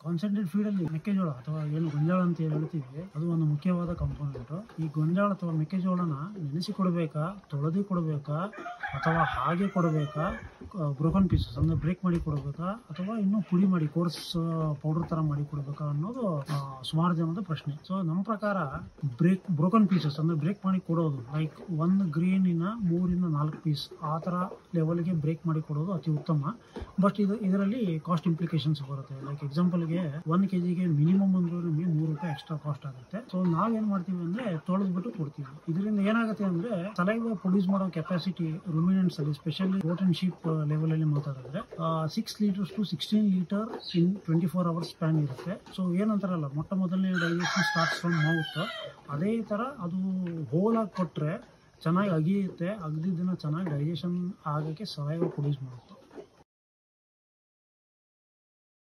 concentrate feed ಅಲ್ಲಿ ಮೆಕ್ಕೆಜೋಳ ಅಥವಾ ಏನು ಗೊಂಜಾಳ ಅಂತ ಏನ್ ಹೇಳ್ತೀವಿ ಅದು ಒಂದು ಮುಖ್ಯವಾದ ಕಾಂಪೋನೆಂಟ್ ಈ ಗೊಂಜಾಳ ಅಥವಾ ಮೆಕ್ಕೆಜೋಳನ ನೆನೆಸಿ ಕೊಡಬೇಕಾ ತೊಳೆದು ಕೊಡಬೇಕಾ ಅಥವಾ ಹಾಗೆ ಕೊಡಬೇಕಾ ಬ್ರೋಕನ್ ಪೀಸಸ್ ಅಂದ್ರೆ ಬ್ರೇಕ್ ಮಾಡಿ ಕೊಡಬೇಕಾ ಅಥವಾ ಇನ್ನೂ ಪುಡಿ ಮಾಡಿ ಕೋರ್ಸ್ ಪೌಡರ್ ತರ ಮಾಡಿ ಕೊಡಬೇಕಾ ಅನ್ನೋದು ಆ, ಸುಮಾರು ಜನದ ಪ್ರಶ್ನೆ ಸೊ ನಮ್ಮ ಪ್ರಕಾರ ಬ್ರೇಕ್ ಬ್ರೋಕನ್ ಪೀಸಸ್ ಅಂದ್ರೆ ಬ್ರೇಕ್ ಮಾಡಿ ಕೊಡೋದು ಲೈಕ್ ಒಂದು ಗ್ರೀನಿನ ಮೂರಿಂದ ನಾಲ್ಕು ಪೀಸ್ ಆ ಥರ ಲೆವೆಲ್ಗೆ ಬ್ರೇಕ್ ಮಾಡಿ ಕೊಡೋದು ಅತಿ ಉತ್ತಮ ಬಟ್ ಇದು ಇದರಲ್ಲಿ ಕಾಸ್ಟ್ ಇಂಪ್ಲಿಕೇಶನ್ಸ್ ಬರುತ್ತೆ ಲೈಕ್ ಎಕ್ಸಾಂಪಲ್ಗೆ ಒನ್ ಕೆ ಜಿಗೆ ಮಿನಿಮಮ್ ಅಂದ್ರೆ ನಮಗೆ ಮೂರು ರೂಪಾಯಿ ಎಕ್ಸ್ಟ್ರಾ ಕಾಸ್ಟ್ ಆಗುತ್ತೆ ಸೊ ನಾವೇನ್ ಮಾಡ್ತೀವಿ ಅಂದ್ರೆ ತೊಳೆದ್ಬಿಟ್ಟು ಕೊಡ್ತೀವಿ ಇದರಿಂದ ಏನಾಗುತ್ತೆ ಅಂದ್ರೆ ಸಲೈವ ಪ್ರೊಡ್ಯೂಸ್ ಮಾಡೋ ಕೆಪಾಸಿಟಿ ರುಮಿನೆಂಟ್ಸ್ ಅಲ್ಲಿ ಸ್ಪೆಷಲಿ ಪ್ರೋಟೀನ್ ಶೀಪ್ ಲೆವೆಲ್ ಅಲ್ಲಿ ಮಾತಾಡಿದ್ರೆ six liters to sixteen liter in twenty four hours span ಇರುತ್ತೆ ಸೊ ಏನಂತಾರಲ್ಲ ಮೊಟ್ಟ ಮೊದಲನೇ ಡೈಜೆಷನ್ ಸ್ಟಾರ್ಟ್ಸ್ ಫ್ರಮ್ ಮೌತ್ ಅದೇ ತರ ಅದು ಹೋಲ್ ಆಗಿ ಕೊಟ್ರೆ ಚೆನ್ನಾಗಿ ಅಗಿಯುತ್ತೆ ಅಗ್ದಿದ್ದನ್ನ ಚೆನ್ನಾಗಿ ಡೈಜೆಷನ್ ಆಗಕ್ಕೆ ಸಲೈವ ಪ್ರೊಡ್ಯೂಸ್ ಮಾಡುತ್ತೆ